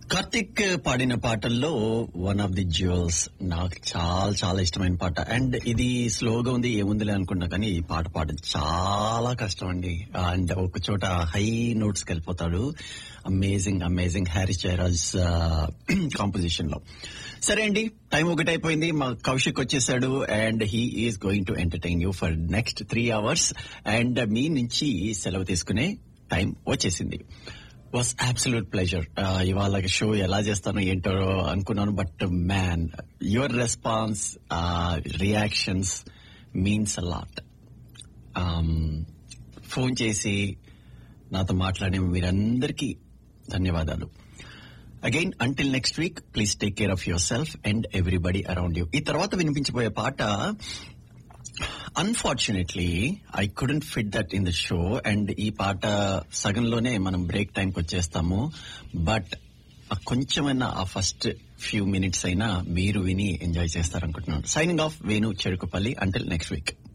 కార్తిక్ పాడిన పాటల్లో one of the jewels నాకు చాలా చాలా ఇష్టమైన పాట అండ్ ఇది స్లోగా ఉంది ఏముందిలే అనుకున్నా కానీ ఈ పాట పాడడం చాలా కష్టం అండి అండ్ ఒక చోట హై నోట్స్ కి వెళ్ళిపోతాడు amazing amazing Harris Jayaraj composition లో సరే అండి టైం ఒకటైపోయింది మా కౌశిక్ వచ్చేసాడు and he is going to entertain you for next three hours and మీ నుంచి సెలవు తీసుకునే టైం వచ్చేసింది వాస్ అబ్సల్యూట్ ప్లెజర్ ఇవాళ షో ఎలా చేస్తానో ఏంటో అనుకున్నాను but man your response reactions means a lot phone చేసి నాతో మాట్లాడే మీరందరికీ ధన్యవాదాలు again until next week please take care of yourself and everybody around you ఈ తర్వాత వినిపించబోయే పాట unfortunately I couldn't fit that in the show and ఈ పాట సగంలోనే మనం బ్రేక్ టైంకి వచ్చేస్తాము బట్ కొంచెమైనా ఆ ఫస్ట్ ఫ్యూ మినిట్స్ అయినా మీరు విని ఎంజాయ్ చేస్తారనుకుంటున్నాను signing off Venu Cherukupalli until next week